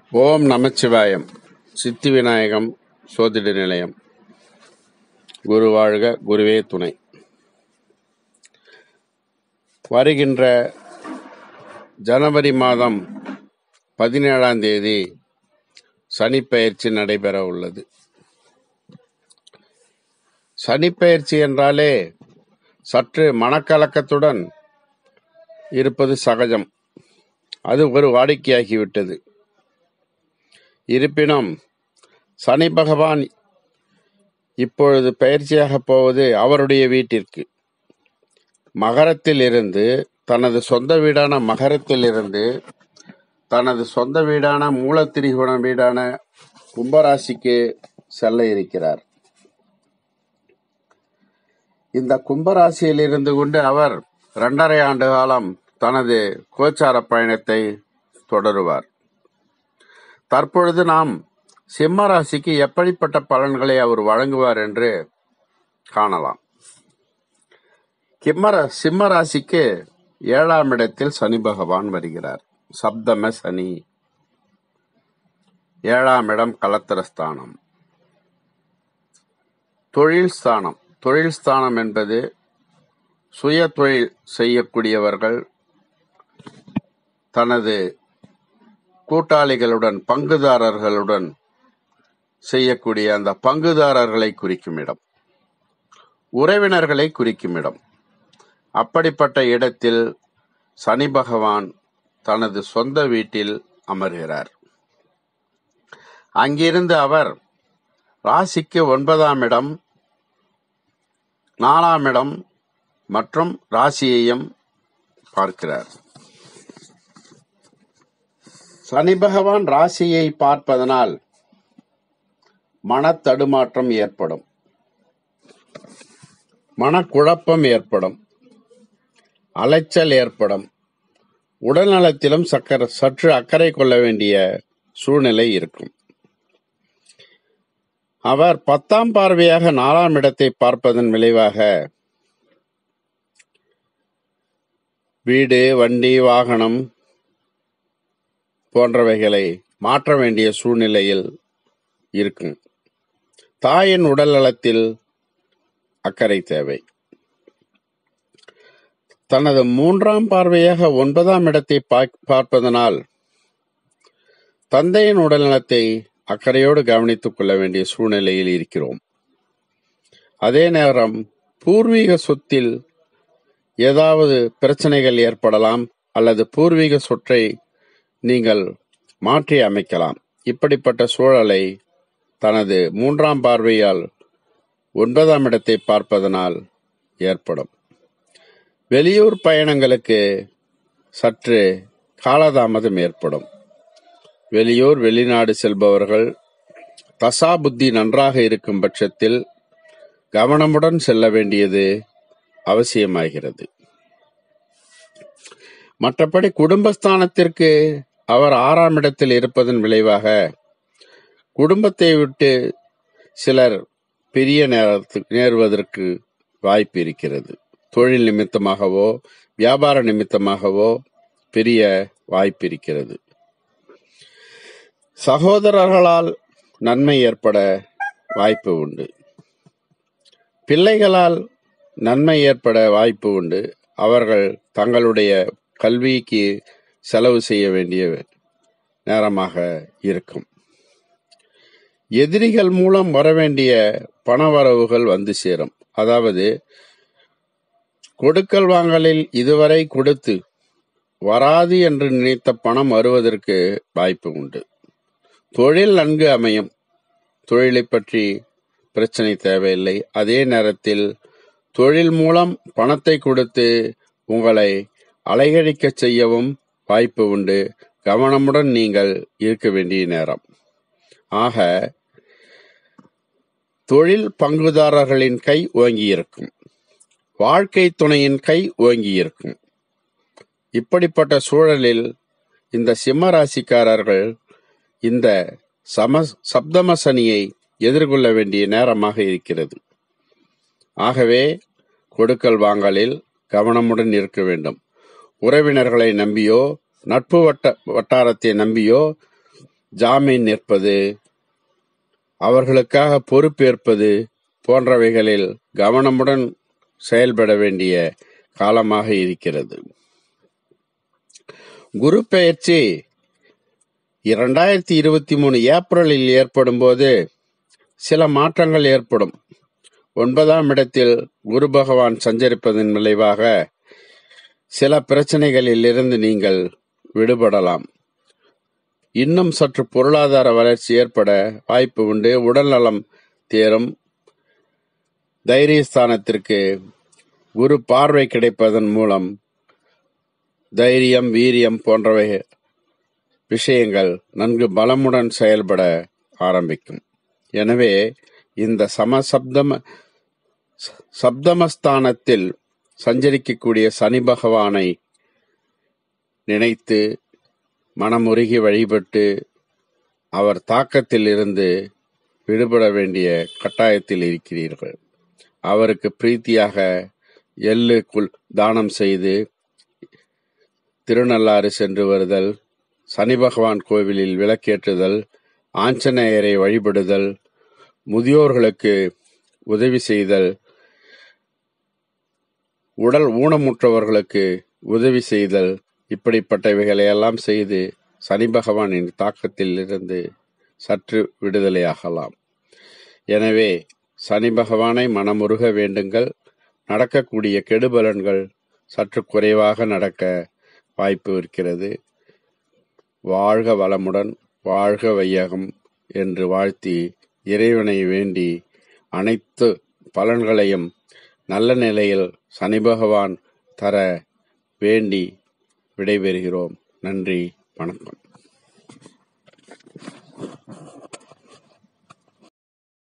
ஓம் நமச்சிவாயம் சித்தி விநாயகம் சோதிட நிலையம் குரு வாழ்க குருவே துணை வருகின்ற ஜனவரி மாதம் பதினேழாம் தேதி சனிப்பெயர்ச்சி நடைபெற உள்ளது சனிப்பெயர்ச்சி என்றாலே சற்று மனக்கலக்கத்துடன் இருப்பது சகஜம் அது ஒரு வாடிக்கையாகிவிட்டது இருப்பினும் சனி பகவான் இப்பொழுது பயிற்சியாக போவது அவருடைய வீட்டிற்கு மகரத்தில் இருந்து தனது சொந்த வீடான மகரத்தில் இருந்து தனது சொந்த வீடான மூலத்திரிகுண வீடான கும்பராசிக்கு செல்ல இருக்கிறார் இந்த கும்பராசியில் இருந்து கொண்டு அவர் இரண்டரை ஆண்டு காலம் தனது கோச்சார பயணத்தை தொடருவார் தற்பொழுது நாம் சிம்ம ராசிக்கு எப்படிப்பட்ட பலன்களை அவர் வழங்குவார் என்று காணலாம் கிம்மர சிம்ம ராசிக்கு ஏழாம் இடத்தில் சனி பகவான் வருகிறார் சப்தம சனி ஏழாம் இடம் கலத்திரஸ்தானம் தொழில் ஸ்தானம் தொழில் ஸ்தானம் என்பது சுய தொழில் செய்யக்கூடியவர்கள் தனது கூட்டாளிகளுடன் பங்குதாரர்களுடன் செய்யக்கூடிய அந்த பங்குதாரர்களை குறிக்கும் இடம் உறவினர்களை குறிக்கும் இடம் அப்படிப்பட்ட இடத்தில் சனி பகவான் தனது சொந்த வீட்டில் அமர்கிறார் அங்கிருந்து அவர் ராசிக்கு ஒன்பதாம் இடம் நாலாம் இடம் மற்றும் ராசியையும் பார்க்கிறார் சனி பகவான் ராசியை பார்ப்பதனால் மனத்தடுமாற்றம் ஏற்படும் மனக்குழப்பம் ஏற்படும் அலைச்சல் ஏற்படும் உடல்நலத்திலும் சக்கர சற்று அக்கறை கொள்ள வேண்டிய சூழ்நிலை இருக்கும் அவர் பத்தாம் பார்வையாக நாலாம் இடத்தை பார்ப்பதன் விளைவாக வீடு வண்டி வாகனம் போன்றவைகளை மாற்ற வேண்டிய சூழ்நிலையில் இருக்கும் தாயின் உடல் நலத்தில் அக்கறை தேவை தனது மூன்றாம் பார்வையாக ஒன்பதாம் இடத்தை பாக்- பார்ப்பதனால் தந்தையின் உடல்நலத்தை அக்கறையோடு கவனித்துக் கொள்ள வேண்டிய சூழ்நிலையில் இருக்கிறோம் அதே நேரம் பூர்வீக சொத்தில் ஏதாவது பிரச்சனைகள் ஏற்படலாம் அல்லது பூர்வீக சொத்தை நீங்கள் மாற்றி அமைக்கலாம் இப்படிப்பட்ட சூழலை தனது மூன்றாம் பார்வையால் ஒன்பதாம் இடத்தை பார்ப்பதனால் ஏற்படும் வெளியூர் பயணங்களுக்கு சற்று காலதாமதம் ஏற்படும் வெளியூர் வெளிநாடு செல்பவர்கள் தசா புத்தி நன்றாக இருக்கும் பட்சத்தில் கவனமுடன் செல்ல வேண்டியது அவசியமாகிறது மற்றபடி குடும்பஸ்தானத்திற்கு அவர் ஆறாம் இடத்தில் இருப்பதன் விளைவாக குடும்பத்தை விட்டு சிலர் பிரிய நேரத்துக்கு நேருவதற்கு வாய்ப்பு இருக்கிறது தொழில் நிமித்தமாகவோ வியாபார நிமித்தமாகவோ பிரிய வாய்ப்பு இருக்கிறது சகோதரர்களால் நன்மை ஏற்பட வாய்ப்பு உண்டு பிள்ளைகளால் நன்மை ஏற்பட வாய்ப்பு உண்டு அவர்கள் தங்களுடைய கல்விக்கு செலவு செய்ய வேண்டிய நேரமாக இருக்கும் எதிரிகள் மூலம் வரவேண்டிய பணவரவுகள் வந்து சேரும் அதாவது கொடுக்கல் வாங்கலில் இதுவரை கொடுத்து வராது என்று நினைத்த பணம் வருவதற்கு வாய்ப்பு உண்டு தொழில் நன்கு அமையும் தொழிலை பற்றி பிரச்சனை தேவையில்லை அதே நேரத்தில் தொழில் மூலம் பணத்தை கொடுத்து உங்களை அலைகழிக்கச் செய்யவும் வாய்ப்பு உண்டு கவனமுடன் நீங்கள் இருக்க வேண்டிய நேரம் ஆக தொழில் பங்குதாரர்களின் கை ஓங்கியிருக்கும் வாழ்க்கை துணையின் கை ஓங்கியிருக்கும் இப்படிப்பட்ட சூழலில் இந்த சிம்ம ராசிக்காரர்கள் இந்த சம சப்தம சனியை எதிர்கொள்ள வேண்டிய நேரமாக இருக்கிறது ஆகவே கொடுக்கல் வாங்கலில் கவனமுடன் இருக்க வேண்டும் உறவினர்களை நம்பியோ நட்பு வட்ட வட்டாரத்தை நம்பியோ ஜாமீன் நிற்பது அவர்களுக்காக பொறுப்பேற்பது போன்றவைகளில் கவனமுடன் செயல்பட வேண்டிய காலமாக இருக்கிறது குரு பெயர்ச்சி இரண்டாயிரத்தி இருபத்தி மூணு ஏப்ரலில் ஏற்படும் போது சில மாற்றங்கள் ஏற்படும் ஒன்பதாம் இடத்தில் குரு பகவான் சஞ்சரிப்பதன் விளைவாக சில பிரச்சனைகளில் இருந்து நீங்கள் விடுபடலாம் இன்னும் சற்று பொருளாதார வளர்ச்சி ஏற்பட வாய்ப்பு உண்டு உடல் நலம் தேரும் தைரியஸ்தானத்திற்கு குரு பார்வை கிடைப்பதன் மூலம் தைரியம் வீரியம் போன்றவை விஷயங்கள் நன்கு பலமுடன் செயல்பட ஆரம்பிக்கும் எனவே இந்த சமசப்தம சப்தமஸ்தானத்தில் சஞ்சரிக்கக்கூடிய சனி பகவானை நினைத்து மனமுருகி வழிபட்டு அவர் தாக்கத்தில் இருந்து விடுபட வேண்டிய கட்டாயத்தில் இருக்கிறீர்கள் அவருக்கு பிரீத்தியாக எள்ளு குல் தானம் செய்து திருநள்ளாறு சென்று வருதல் சனி பகவான் கோவிலில் விளக்கேற்றுதல் ஆஞ்சநேயரை வழிபடுதல் முதியோர்களுக்கு உதவி செய்தல் உடல் ஊனமுற்றவர்களுக்கு உதவி செய்தல் இப்படிப்பட்டவைகளை எல்லாம் செய்து சனி பகவானின் தாக்கத்தில் இருந்து சற்று விடுதலையாகலாம் எனவே சனி பகவானை மனமுருக வேண்டுங்கள் நடக்கக்கூடிய கெடுபலன்கள் சற்று குறைவாக நடக்க வாய்ப்பு இருக்கிறது வாழ்க வளமுடன் வாழ்க வையகம் என்று வாழ்த்தி இறைவனை வேண்டி அனைத்து பலன்களையும் நல்ல நிலையில் சனி பகவான் தர வேண்டி விடைபெறுகிறோம் நன்றி வணக்கம்